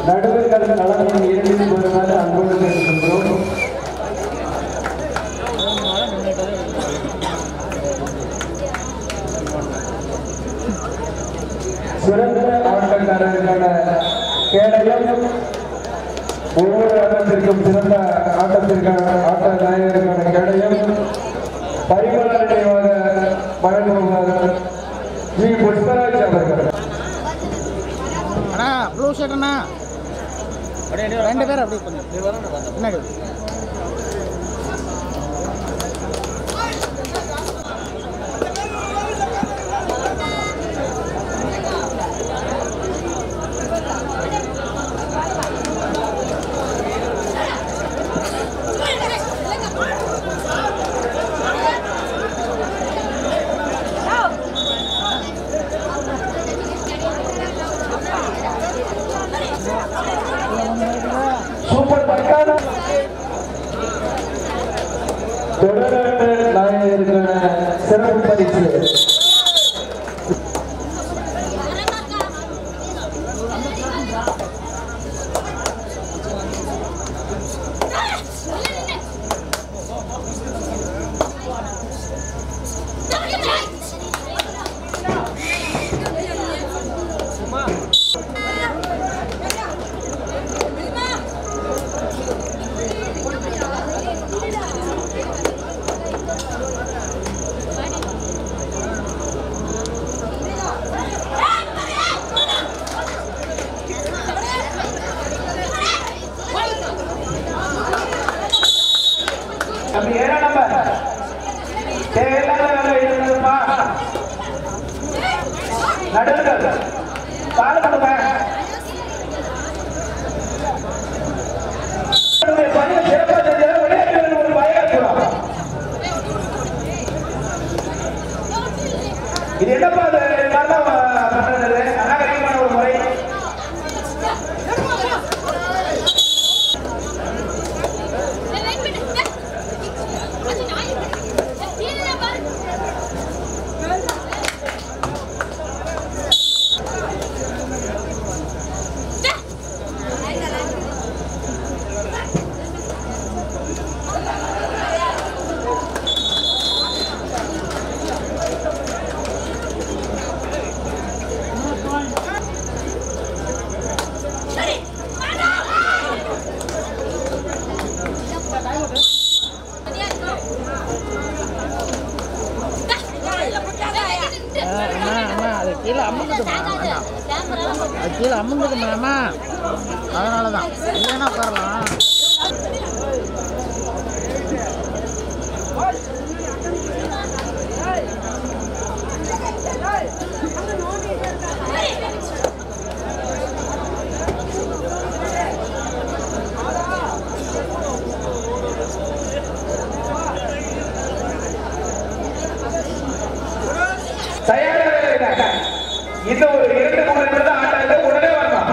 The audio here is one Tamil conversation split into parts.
நடுவர்கள் நலனின் இரண்டில் வருமாறு அன்போடு கேட்டுக்கொள்கிறோம் சிறந்த ஆட்டக்காரருக்கான கேடயம் ஒவ்வொரு ஆட்டத்திற்கும் சிறந்த ஆட்டத்திற்கான ஆட்ட நாயகருக்கான கேடயம் பரிமள நினைவாக வழங்குவார் ஜி புஷ்பராஜ் அவர்கள் அண்ணா ப்ளூ ஷர்ட் அண்ணா ரெண்டு பேரும் அப்படியே கொஞ்சம் பின்னாடி சூப்பர் பக்கான தொடராட்ட நாயகருக்கான சிறப்பு பரிசு அப்படி ஏழாம் நம்பர் தேவையில்லாத வேலை இருக்குதுப்பா நடுங்கள் பால் கொடுங்க உங்களுடைய பணியை சிறப்பாக செஞ்சாலும் விளையாட்டுகளில் ஒரு பயம் இருக்கணும். இது என்னப்பா இது எல்லாரும் பண்றது அநாகரிகமான ஒரு முறை அண்ணா அண்ணா அது கீழே அமுங்குதுமா அண்ணா அது கீழே அமுங்குதுமா அம்மா அதனால தான் இல்லைன்னா உட்காரலாம் தயாராக இருக்காங்க இன்னும் ஒரு இரண்டு மூணு நிமிடம் தான் ஆட்டம் இருக்கு. உடனே வரணும்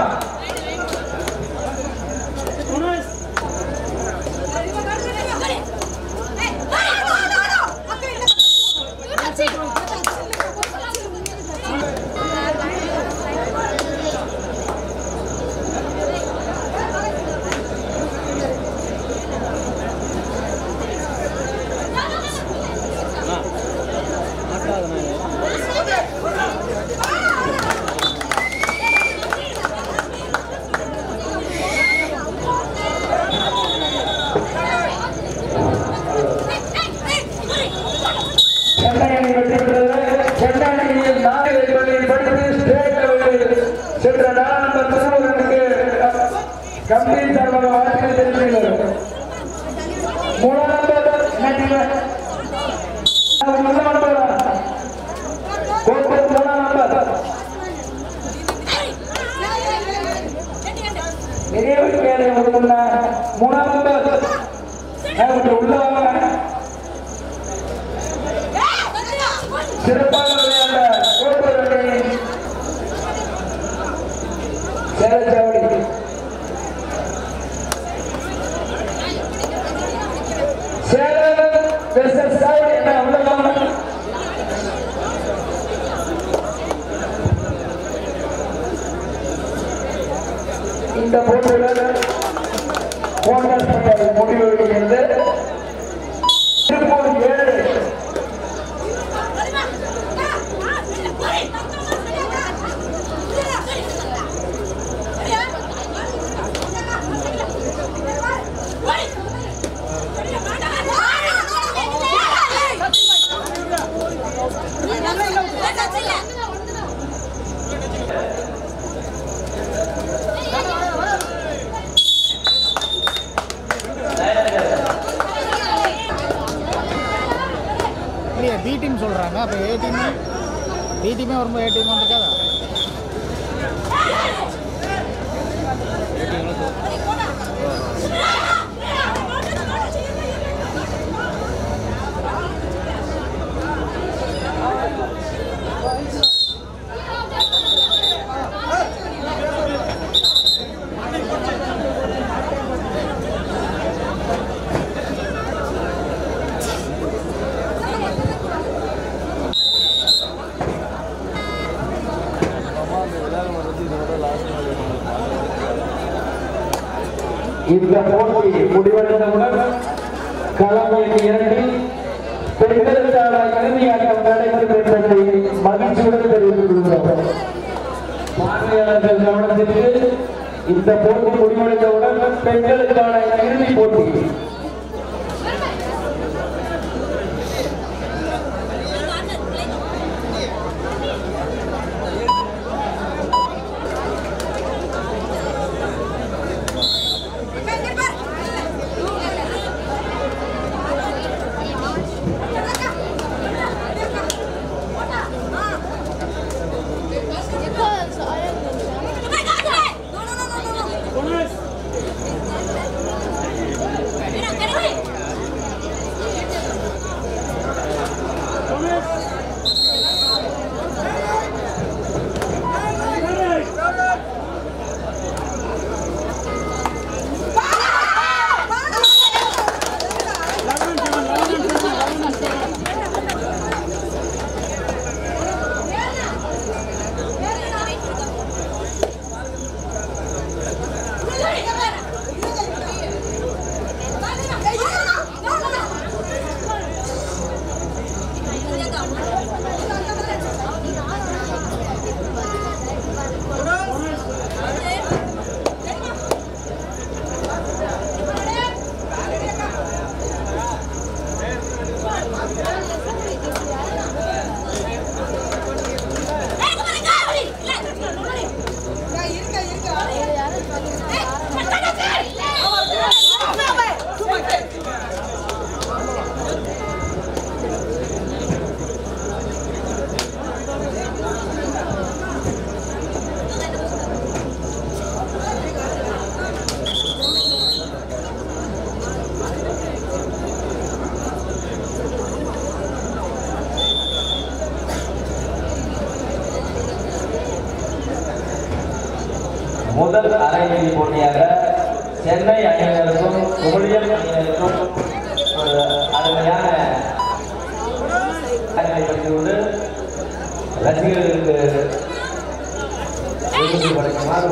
சென்னை அணி வெற்றி பெற்றது சென்னை அணியில் நாளை வெற்றி படித்து ஸ்டேட் லெவலில் சென்ற நாளானந்த திருமுருகனுக்கு கம்பி சார்பாக வாழ்த்துக்கள் தெரிவித்துள்ளது மூணாவது நன்றிகள் முதல் நம்பர் கோப்பை மூணாம் நம்பர் நிறைவு வேலை ஒழுங்குள்ள மூணாம் நம்பர் கொஞ்சம் உள்ள வாங்க சிறப்பாக விளையாண்ட கோப்பை சேலச்சாவடி சேலம் வெர்சஸ் சாவடி என்ன உள்ள வாங்க இந்த போட்டியுடன் போனஸ் முடிவு வருகிறது திருப்பூர் ஏழு இல்லையா பி டீம் சொல்கிறாங்க அப்போ ஏ டீம் பி டீமே வரும்போது ஏ டீம் இருக்காதா இந்த போட்டி முடிவடைந்தவுடன் களம் எண் இரண்டில் பெண்களுக்கான இறுதியாட்டம் நடைபெறும் என்பதை மகிழ்ச்சியுடன் தெரிவித்துக் கொள்கிறோம் பார்வையாளர்கள் கவனத்திற்கு இந்த போட்டி முடிவடைந்தவுடன் பெண்களுக்கான இறுதிப் போட்டி முதல் அரையிறுதி போட்டியாக சென்னை அணியினருக்கும் குமளியம் அணியினருக்கும் ஒரு அருமையான அறிமுகப்படுத்தியுள்ளது ரசிகர்களுக்கு விருது படைக்குமாறு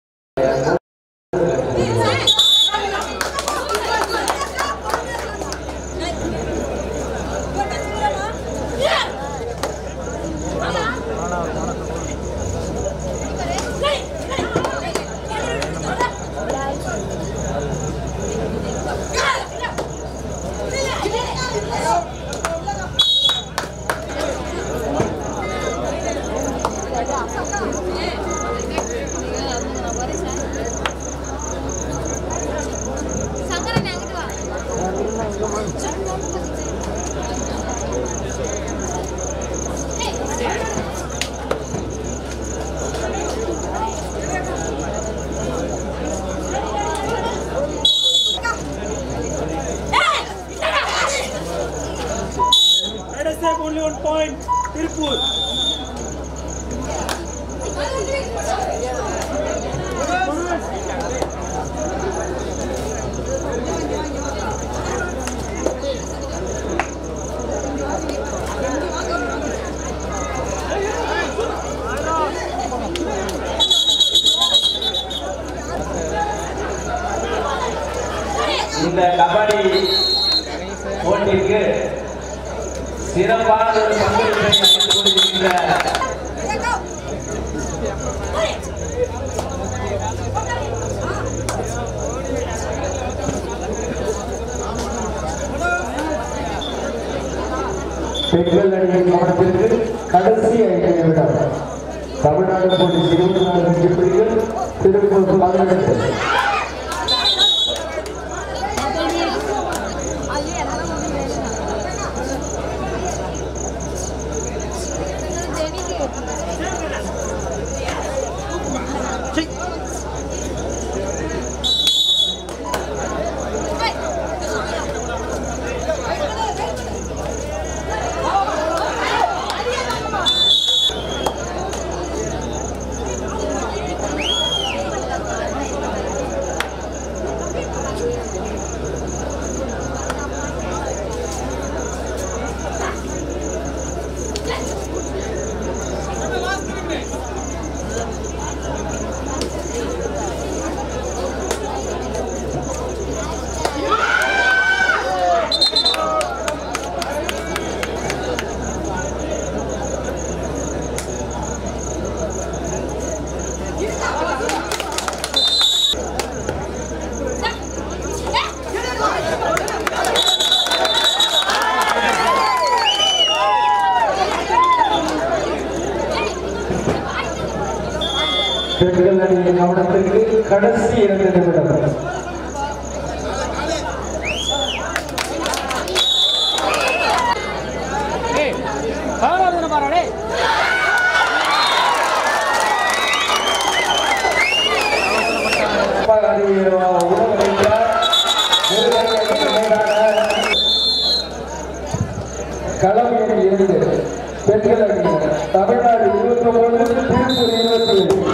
சங்கரன் அங்கிட்டு வா Let us take only one point. Tirupur. இந்த கபடி போட்டிக்கு சிறப்பான ஒரு பங்களிப்பை அளித்துக் கொண்டிருக்கின்ற பெண்கள் அணியின் கவனத்திற்கு கடைசி ஐந்து நிமிடம் தமிழ்நாடு போலீஸ் இருபத்தி நாலு வெற்றி புலிகள் திருப்பூர் பதினெட்டு பெண்கள் அணியின் கவனத்திற்கு கடைசி இரண்டு நிமிடம் களம் எண் இரண்டு பெண்கள் அணி தமிழ்நாடு இருபத்தி ஒன்பது திருப்பூர் இருபத்தி ஏழு